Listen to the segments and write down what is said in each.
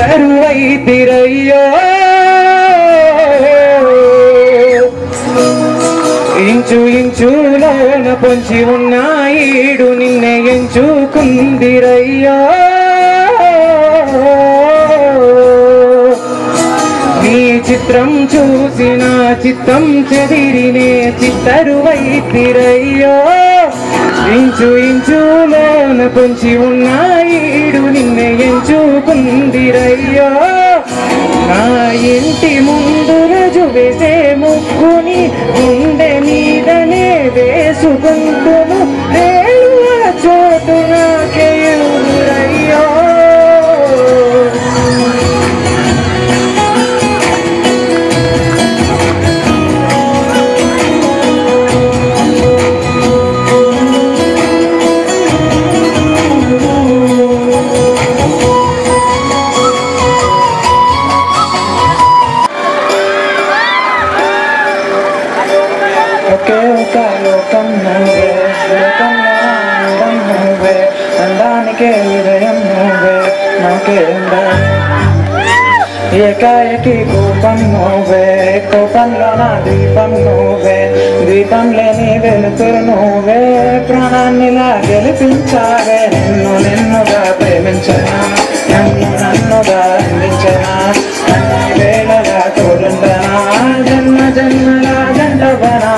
చిత్తరువైతిరయ్యో inch ఇంచులోన పొంచి ఉన్న ఈడు నిన్నే ఎంచుకుందిరయ్యో నీ చిత్రం చూసిన చిత్తం చెదిరినే చిత్తరువైతిరయ్యో ఇంచు ఇంచులోన పొంచి ఉన్న ఈడు నిన్నే ఎంచుకుందిరయ్యో నా ఇంటి ముందు రుజు వేసే ముక్కుని గుండె మీదనే వేసుకుంటును రేలువ చోటు నాకే ఎదురయ్యో ఒకే ఒక లోకం నువ్వే లోకంలో అందం నువ్వే అందానికే హృదయం నువ్వే నాకే ఏకాయకి కోపం నువ్వే కోపంలో నా దీపం నువ్వే దీపం లేని వెలుతురు నువ్వే ప్రాణాన్నిలా గెలిపించావే నిన్ను నిన్నుగా ప్రేమించనా నన్ను నన్నుగా అందించనా అన్ని వేళలా తోడుండనా జన్మ జన్మల జంటవనా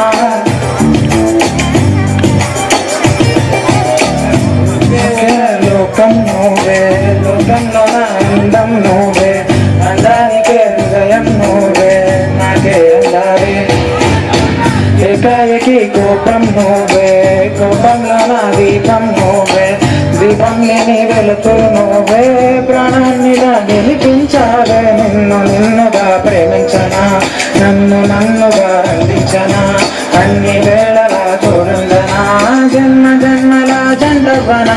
లోకం నువ్వే లోకంలో నా అందం నువ్వే అందానికే హృదయం నువ్వే నాకే అందాలి ఏకాయకి కోపం నువ్వే కోపంలో నా దీపం నువ్వే దీపం లేని వెలుతురు నువ్వే ప్రాణాన్నిగా గెలిపించాలే నిన్ను నిన్నుగా ప్రేమించనా నన్ను నన్నుగా అందించనా అన్ని వేళలా చూడందనా జన్మ జన్మల జంటవనా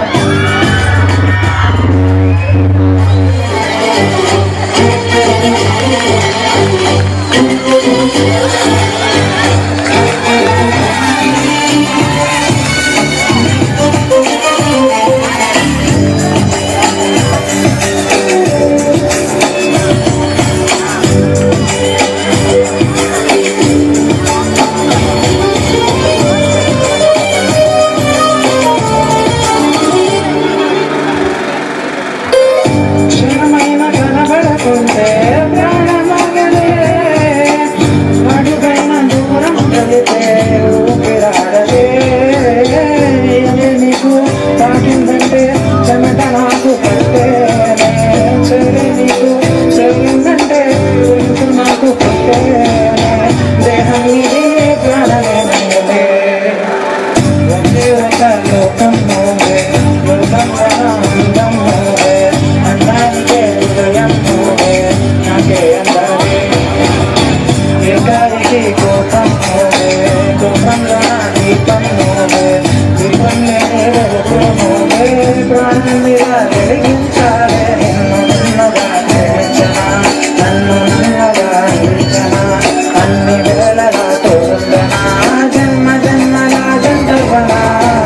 క్షణమైన కనబడకుంటే ప్రాణమగలే అడుగైన దూరం కలితే ఊపిరాడలే ఇది నీకు తాకిందంటే చెమట నాకు పట్టేనే చెరి నీకు చెల్లిందంటే ఉరుకు నాకు పట్టేనే దేహం ఇది ప్రాణమే నమ్మలే ఒకే ఒక లోకం నువ్వే లోకంలో అందం నువ్వే అందానికే హృదయం నువ్వే నాకే అందాలి ఏకారికి కోపం నువ్వే కోపంలో నా దీపం నువ్వే దీపం లేని వెలుతురు నువ్వే ప్రాణం మీద వెలిగించాలే నిన్ను నిన్నగా ప్రేమించనా నన్ను నిన్నగా అందించనా అన్ని వేళలా తోడుందనా జన్మ జన్మల జంటవనా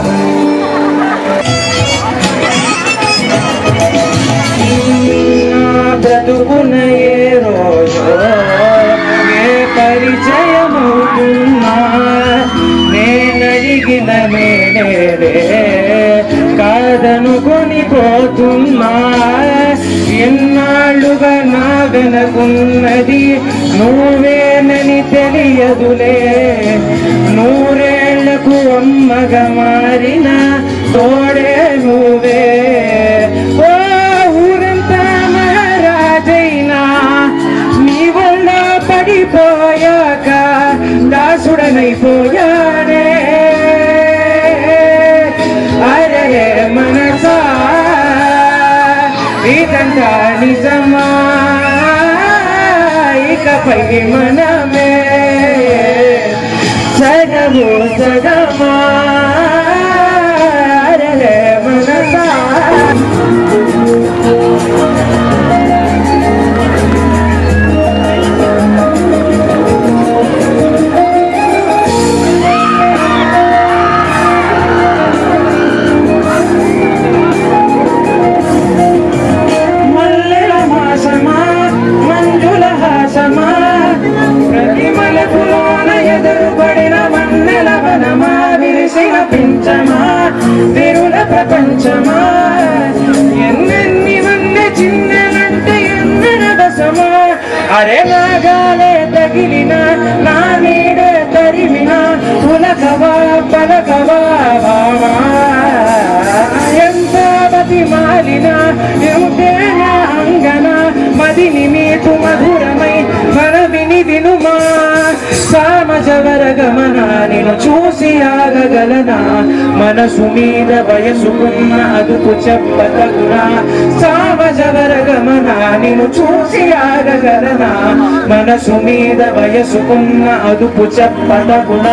బ్రతుకున ఏ రోజు ఏ పరిచయమవుతున్నా నేనడిగిన నేనే కాదనుకొని పోతున్నా ఎన్నాళ్ళుగా నా వెనకున్నది నువ్వేనని తెలియదులే నూరేళ్లకు అమ్మగా మారిన తోడే నువ్వే ఓ ఊరంతా మహారాజైనా నీ వల్ల పడిపోయాక దాసుడనైపోయానే అరే మనసా ఇదంతా నిజమా ఇకపై మనమే సగము సగమా అరే మనసా మల్లెల మా అరే నాగాలే తగిలిన నా నీడే తరిమిన పులకవా పలకవా భామా ఎంత బతి మాలిన ఎంతేన అంగన మదిని మీటు మధురమై మనవిని వినుమా సామజవర గమన నేను చూసి ఆగగలనా మనసు మీద వయసుకున్న అదుపు చెప్పతగునా సామజవర గమన నేను చూసి ఆగగలనా మనసు మీద వయసుకున్న అదుపు చెప్పతగునా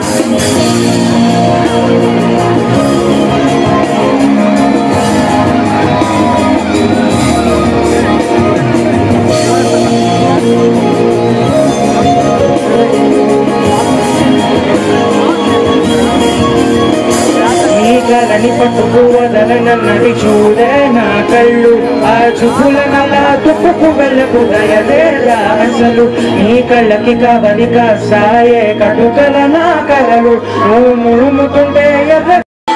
నీ కలని పట్టుకోవదనన్నది చూడే నా కళ్ళు ఆ చూపుల నలా తుప్పుకు వెళ్ళకు దయలేదా అసలు నీ కళ్ళకి కావలి కాసాయే కటుకల నా కలలు నువ్వు మురుముతుంటే ఎర్ర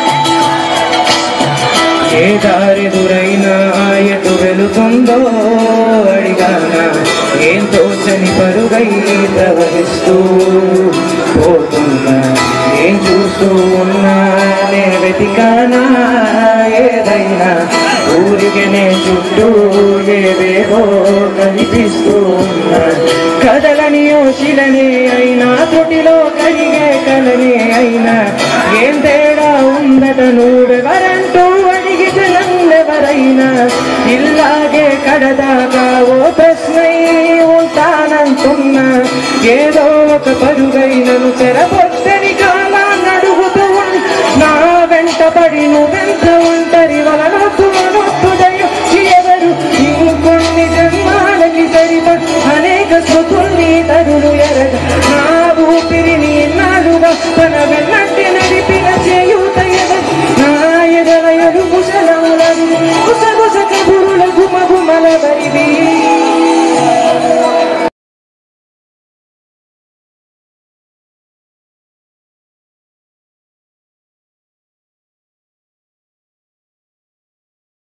ఏ దారెదురైనా ఎటు వెళుతుందో అడిగానా ఏం తోచని పరుగై ప్రవహిస్తూ పోతున్నా ఏం చూస్తూ ఉన్నా నే వెతికానా ఏదైనా ఊరికనే చుట్టూ ఏవేవో కనిపిస్తూ ఉన్నా కదలని ఓశిలని అయినా త్రుటిలో కరిగే కలని అయినా ఏం తేడా ఉందట నువ్వెవరంటూ అడిగితే నన్నెవరైనా ఇల్లాగే కడదాకా ఓ ప్రశ్నై ఉంటానంటున్నా ఏదో ఒక పరుగైనను చెరబొచ్చని కాలాన్ని అడుగుతూ ఉన్- నా వెంట పడి నువ్వెంత